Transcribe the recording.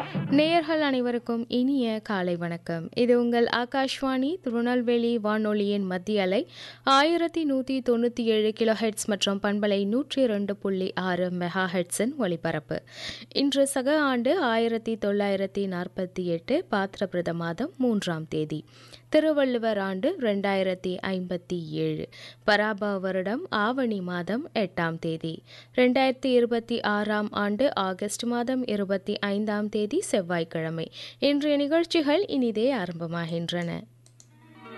நேயர்கள் அனைவருக்கும் இனிய காலை வணக்கம் இது உங்கள் ஆகாஷ்வாணி திருநெல்வேலி வானொலியின் மத்திய அலை ஆயிரத்தி நூற்றி தொண்ணூற்றி ஏழு கிலோ ஹெட்ஸ் மற்றும் பண்பலை நூற்றி ரெண்டு புள்ளி ஆறு மெகா ஹெட்ஸின் ஒலிபரப்பு இன்று சக ஆண்டு ஆயிரத்தி தொள்ளாயிரத்தி நாற்பத்தி எட்டு பாத்திரபிரத மாதம் மூன்றாம் தேதி திருவள்ளுவர் ஆண்டு ரெண்டாயிரத்தி ஐம்பத்தி ஏழு பராபா வருடம் ஆவணி மாதம் எட்டாம் தேதி ரெண்டாயிரத்தி இருபத்தி ஆறாம் ஆண்டு ஆகஸ்ட் மாதம் இருபத்தி ஐந்தாம் தேதி செவ்வாய்க்கிழமை இன்றைய நிகழ்ச்சிகள் இனிதே ஆரம்பமாகின்றன